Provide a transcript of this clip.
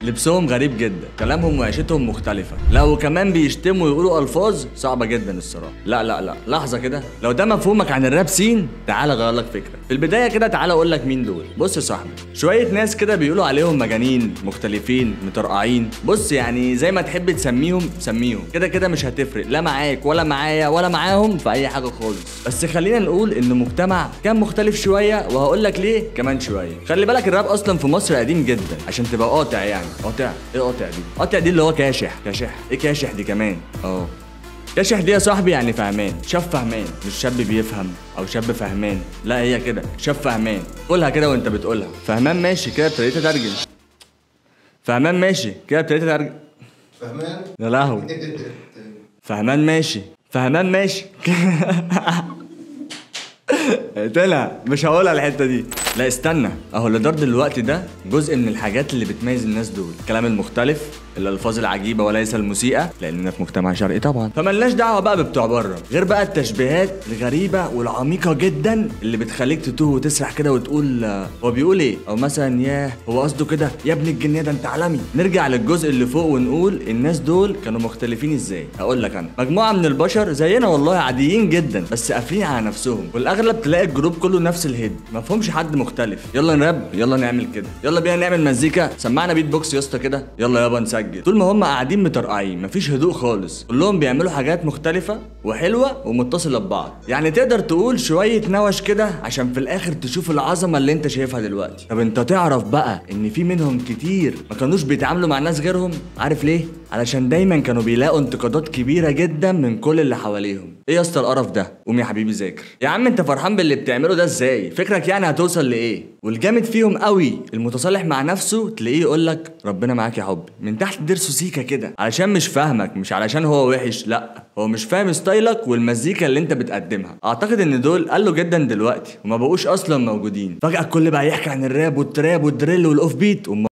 لبسهم غريب جدا كلامهم وعيشتهم مختلفة لا وكمان بيشتموا ويقولوا ألفاظ صعبة جدا الصراحة لا لا لا لحظة كده لو ده مفهومك عن الراب سين تعال اغير لك فكرة في البداية كده تعال اقول لك مين دول بص يا صاحبي شوية ناس كده بيقولوا عليهم مجانين مختلفين مطرقعين بص يعني زي ما تحب تسميهم سميهم كده كده مش هتفرق لا معاك ولا معايا ولا معاهم في اي حاجة خالص بس خلينا نقول ان مجتمع كان مختلف شوية وهقول لك ليه كمان شوية خلي بالك الراب اصلا في مصر قديم جدا عشان تبقى قاطع يعني قاطع ايه قاطع دي قاطع دي اللي هو كاشح كاشح ايه كاشح دي كمان اه كاشح دي يا صاحبي يعني فهمان شاب فهمان مش شاب بيفهم او شاب فهمان لا هي كده شاب فهمان قولها كده وانت بتقولها فهمان ماشي كده ابتديت اترجم فهمان ماشي كده ابتديت اترجم فهمان؟ يا لهوي فهمان ماشي فهمان ماشي قلتلها مش هقولها الحته دي لا استنى اهو اللي دار دلوقتي ده جزء من الحاجات اللي بتميز الناس دول الكلام المختلف الالفاظ العجيبه وليس الموسيقى لاننا في مجتمع شرقي طبعا فملناش دعوه بقى بتوع بره غير بقى التشبيهات الغريبه والعميقه جدا اللي بتخليك تتوه وتسرح كده وتقول آه، هو بيقول ايه او مثلا ياه هو قصده كده يا ابن الجنيه ده انت عالمي نرجع للجزء اللي فوق ونقول الناس دول كانوا مختلفين ازاي هقول لك انا مجموعه من البشر زينا والله عاديين جدا بس قافلين على نفسهم والاغلب تلاقي الجروب كله نفس الهيد ما فهمش حد مختلف يلا نراب يلا نعمل كده يلا بينا نعمل مزيكا سمعنا بيت بوكس يا اسطى كده يلا يابا نسجل طول ما هم قاعدين مترقعين مفيش هدوء خالص كلهم بيعملوا حاجات مختلفه وحلوه ومتصله ببعض يعني تقدر تقول شويه نوش كده عشان في الاخر تشوف العظمه اللي انت شايفها دلوقتي طب انت تعرف بقى ان في منهم كتير ما كانوش بيتعاملوا مع ناس غيرهم عارف ليه علشان دايما كانوا بيلاقوا انتقادات كبيره جدا من كل اللي حواليهم ايه يا اسطى القرف ده قوم يا حبيبي ذاكر يا عم انت فرحان باللي بتعمله ده ازاي فكرك يعني هتوصل لايه والجامد فيهم قوي المتصالح مع نفسه تلاقيه يقول لك ربنا معاك يا حبي من تحت ضرسه سيكه كده علشان مش فاهمك مش علشان هو وحش لا هو مش فاهم ستايلك والمزيكا اللي انت بتقدمها اعتقد ان دول قالوا جدا دلوقتي وما بقوش اصلا موجودين فجاه الكل بقى يحكي عن الراب والتراب والدريل والاوف بيت